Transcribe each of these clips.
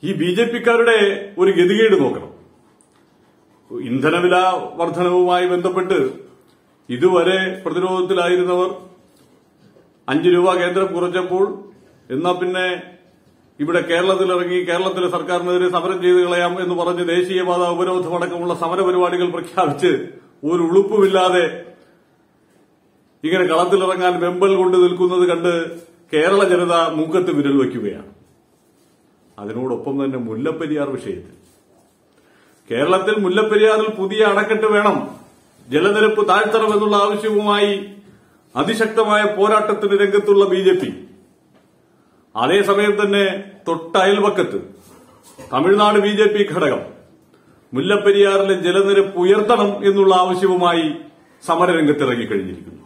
ഈ B J പിക്കാരുടെ ഒരു ഗതികേട് നോക്കണം ഇന്ധനവില വർധനവുമായി ബന്ധപ്പെട്ട് ഇതുവരെ പ്രതിരോധത്തിലായിരുന്നവർ അഞ്ചു രൂപ കേന്ദ്രം കുറച്ചപ്പോൾ എന്നാ പിന്നെ ഇവിടെ കേരളത്തിലിറങ്ങി കേരളത്തിലെ സർക്കാരിനെതിരെ സമരം ചെയ്തു കളയാം എന്ന് പറഞ്ഞ് ദേശീയപാത ഉപരോധമടക്കമുള്ള സമരപരിപാടികൾ പ്രഖ്യാപിച്ച് ഒരു ഉളുപ്പുമില്ലാതെ ഇങ്ങനെ കളത്തിലിറങ്ങാൻ വെമ്പൽ കൊണ്ട് നിൽക്കുന്നത് കണ്ട് കേരള ജനത മൂക്കത്ത് വിരൽ വയ്ക്കുകയാണ് അതിനോടൊപ്പം തന്നെ മുല്ലപ്പെരിയാർ വിഷയത്തിൽ കേരളത്തിൽ മുല്ലപ്പെരിയാറിൽ പുതിയ അണക്കെട്ട് വേണം ജലനിരപ്പ് താഴ്ത്തണമെന്നുള്ള ആവശ്യവുമായി അതിശക്തമായ പോരാട്ടത്തിന് രംഗത്തുള്ള ബി ജെ പി അതേസമയം തന്നെ തൊട്ടയൽവക്കത്ത് തമിഴ്നാട് ബി ജെ പി ഘടകം മുല്ലപ്പെരിയാറിലെ ജലനിരപ്പ് ഉയർത്തണം എന്നുള്ള ആവശ്യവുമായി സമരരംഗത്തിറങ്ങിക്കഴിഞ്ഞിരിക്കുന്നു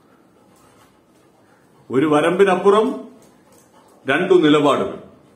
ഒരു വരമ്പിനപ്പുറം രണ്ടു നിലപാടുകൾ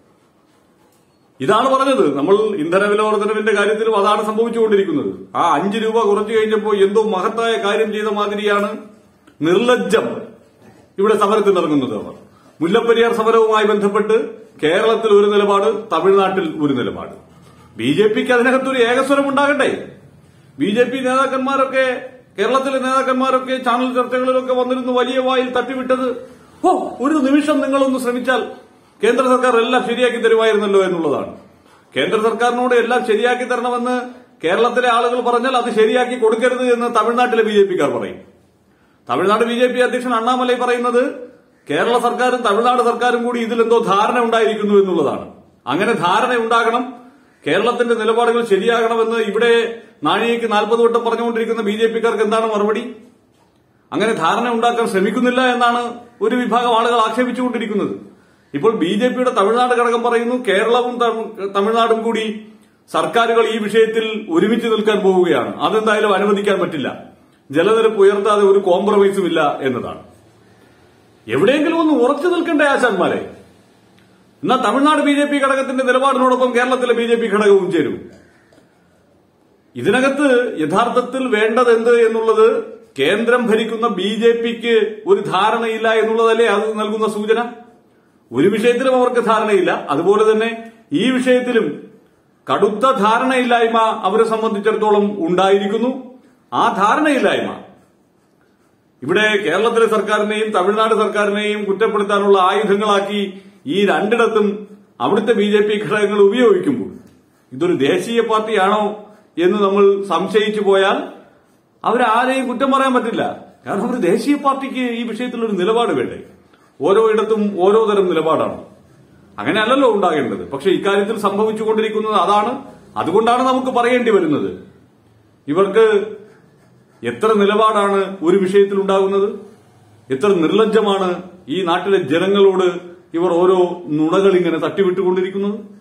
ഇതാണ് പറഞ്ഞത് നമ്മൾ ഇന്ധനവില വർധനവിന്റെ കാര്യത്തിലും അതാണ് സംഭവിച്ചുകൊണ്ടിരിക്കുന്നത് ആ അഞ്ച് രൂപ കുറച്ചു കഴിഞ്ഞപ്പോൾ എന്തോ മഹത്തായ കാര്യം ചെയ്ത മാതിരിയാണ് നിർലജ്ജം ഇവിടെ സമരത്തിനിറങ്ങുന്നത് അവർ മുല്ലപ്പെരിയാർ സമരവുമായി ബന്ധപ്പെട്ട് കേരളത്തിൽ ഒരു നിലപാട് തമിഴ്നാട്ടിൽ ഒരു നിലപാട് ബി ജെ പിക്ക് അതിനകത്തൊരു ഏകസ്വരം ഉണ്ടാകട്ടെ ബി ജെ പി നേതാക്കന്മാരൊക്കെ കേരളത്തിലെ നേതാക്കന്മാരൊക്കെ ചാനൽ ചർച്ചകളിലൊക്കെ വന്നിരുന്നു വലിയ വായിൽ തട്ടിവിട്ടത് ഓ ഒരു നിമിഷം നിങ്ങളൊന്ന് ശ്രമിച്ചാൽ കേന്ദ്ര സർക്കാർ എല്ലാം ശരിയാക്കി തരുമായിരുന്നല്ലോ എന്നുള്ളതാണ് കേന്ദ്ര സർക്കാരിനോട് എല്ലാം ശരിയാക്കി തരണമെന്ന് കേരളത്തിലെ ആളുകൾ പറഞ്ഞാൽ അത് ശരിയാക്കി കൊടുക്കരുത് എന്ന് തമിഴ്നാട്ടിലെ ബി ജെ പിക്കാർ പറയും തമിഴ്നാട് ബി ജെ പി അധ്യക്ഷൻ അണ്ണാമലൈ പറയുന്നത് കേരള സർക്കാരും തമിഴ്നാട് സർക്കാരും കൂടി ഇതിലെന്തോ ധാരണ ഉണ്ടായിരിക്കുന്നു എന്നുള്ളതാണ് അങ്ങനെ ധാരണ ഉണ്ടാകണം കേരളത്തിന്റെ നിലപാടുകൾ ശരിയാകണമെന്ന് ഇവിടെ നാഴികയ്ക്ക് നാൽപ്പത് വട്ടം പറഞ്ഞുകൊണ്ടിരിക്കുന്ന ബി ജെ പിക്കാർക്ക് എന്താണ് മറുപടി അങ്ങനെ ധാരണ ഉണ്ടാക്കാൻ ശ്രമിക്കുന്നില്ല എന്നാണ് ഒരു വിഭാഗം ആളുകൾ ആക്ഷേപിച്ചുകൊണ്ടിരിക്കുന്നത് ഇപ്പോൾ ബി ജെ പിയുടെ തമിഴ്നാട് ഘടകം പറയുന്നു കേരളവും തമി- തമിഴ്നാടും കൂടി സർക്കാരുകൾ ഈ വിഷയത്തിൽ ഒരുമിച്ച് നിൽക്കാൻ പോവുകയാണ് അതെന്തായാലും അനുവദിക്കാൻ പറ്റില്ല ജലനിരപ്പ് ഉയർത്താതെ ഒരു കോംപ്രമൈസും ഇല്ല എന്നതാണ് എവിടെയെങ്കിലും ഒന്ന് ഉറച്ചു നിൽക്കണ്ടേ ആശാന്മാരെ എന്നാൽ തമിഴ്നാട് ബി ജെ പി ഘടകത്തിന്റെ നിലപാടിനോടൊപ്പം കേരളത്തിലെ ബി ജെ പി ഘടകവും ചേരും ഇതിനകത്ത് യഥാർത്ഥത്തിൽ വേണ്ടത് എന്ത് എന്നുള്ളത് കേന്ദ്രം ഭരിക്കുന്ന ബി ജെ പിക്ക് ഒരു ധാരണയില്ല എന്നുള്ളതല്ലേ അത് നൽകുന്ന സൂചന ഒരു വിഷയത്തിലും അവർക്ക് ധാരണയില്ല അതുപോലെ തന്നെ ഈ വിഷയത്തിലും കടുത്ത ധാരണയില്ലായ്മ അവരെ സംബന്ധിച്ചിടത്തോളം ഉണ്ടായിരിക്കുന്നു ആ ധാരണയില്ലായ്മ ഇവിടെ കേരളത്തിലെ സർക്കാരിനെയും തമിഴ്നാട് സർക്കാരിനെയും കുറ്റപ്പെടുത്താനുള്ള ആയുധങ്ങളാക്കി ഈ രണ്ടിടത്തും അവിടുത്തെ ബി ജെ പി ഘടകങ്ങൾ ഉപയോഗിക്കുമ്പോൾ ഇതൊരു ദേശീയ പാർട്ടിയാണോ എന്ന് നമ്മൾ സംശയിച്ചു പോയാൽ അവരാരെയും കുറ്റം പറയാൻ പറ്റില്ല കാരണം ഒരു ദേശീയ പാർട്ടിക്ക് ഈ വിഷയത്തിൽ ഒരു നിലപാട് വേണ്ടേ ഓരോ ഇടത്തും ഓരോ തരം നിലപാടാണ് അങ്ങനെയല്ലല്ലോ ഉണ്ടാകേണ്ടത് പക്ഷെ ഇക്കാര്യത്തിൽ സംഭവിച്ചുകൊണ്ടിരിക്കുന്നത് അതാണ് അതുകൊണ്ടാണ് നമുക്ക് പറയേണ്ടി വരുന്നത് ഇവർക്ക് എത്ര നിലപാടാണ് ഒരു വിഷയത്തിൽ ഉണ്ടാകുന്നത് എത്ര നിർലജ്ജമാണ് ഈ നാട്ടിലെ ജനങ്ങളോട് ഇവർ ഓരോ നുണകൾ ഇങ്ങനെ തട്ടിവിട്ടുകൊണ്ടിരിക്കുന്നത്